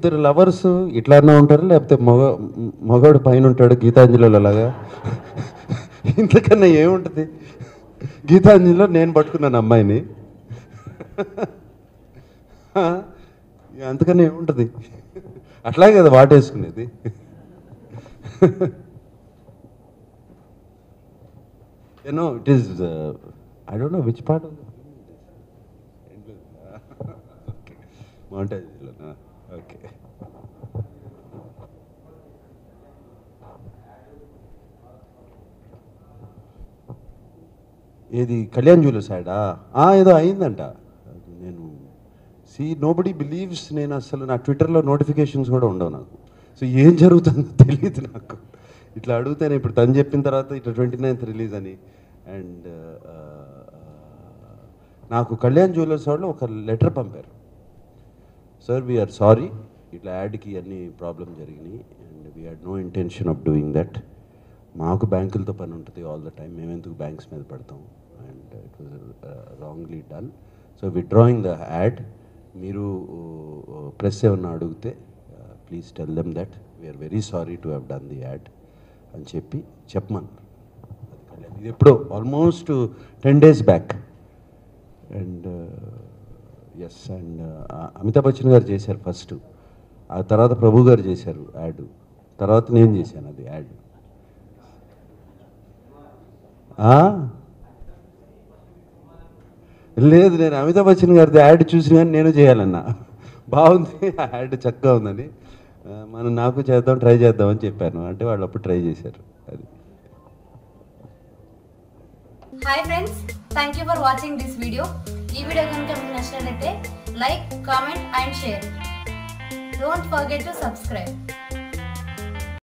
ఇద్దరు లవర్స్ ఇట్లానే ఉంటారు లేకపోతే మగ మగవాడు పైన ఉంటాడు గీతాంజలిలో అలాగా ఇంతకన్నా ఏముంటుంది గీతాంజలిలో నేను పట్టుకున్నాను అమ్మాయిని ఆ, ఇక అంతకన్నా ఏముంటుంది అట్లాగే కదా వాటేసుకునేది you know it is I don't know which part okay మాంటేజ్లోనా ఓకే ఏది కళ్యాణ్ జ్యువెలర్స్ సైడా ఏదో అయిందంట నేను సి నోబడి బిలీవ్స్ నేను అసలు నా ట్విట్టర్లో నోటిఫికేషన్స్ కూడా ఉండవు నాకు సో ఏం జరుగుతుందో తెలియదు నాకు ఇట్లా అడుగుతాను ఇప్పుడు తను చెప్పిన తర్వాత ఇట్లా ట్వంటీ నైన్త్ రిలీజ్ అని అండ్ నాకు కళ్యాణ్ జ్యువెలర్స్ వాళ్ళు ఒక లెటర్ పంపారు సార్ వీఆర్ సారీ ఇట్లా యాడ్కి అన్ని ప్రాబ్లం జరిగినాయి and we had no intention of doing that మాకు బ్యాంకులతో పని ఉంటుంది ఆల్ ద టైం మేము ఎందుకు బ్యాంక్స్ మీద పడతాం and it was wrongly done so withdrawing the ad మీరు ప్రెస్ ఏమన్నా అడిగితే please tell them that we are very sorry to have done the ad అని చెప్పి చెప్పమన్నారు అది కళ్యాణ్ ఇది ఎప్పుడో almost ten days back and yes and Amitabh Bachchan garu చేశారు ఫస్ట్ ఆ తర్వాత ప్రభు గారు చేశారు యాడ్ తర్వాత నేను చేశాను అది యాడ్ లేదు నేను అమితాబ్ బచ్చన్ గారిది యాడ్ చూసి కానీ నేను చేయాలన్నా బాగుంది ఆ యాడ్ చక్కగా ఉందని ఆ, మనం నాకు చేద్దాం ట్రై చేద్దామని చెప్పాను అంటే వాళ్ళు అప్పుడు ట్రై చేశారు అది hi friends thank you for watching this video ఈ వీడియో కనుక మీకు నచ్చినట్లయితే like comment and share don't forget to subscribe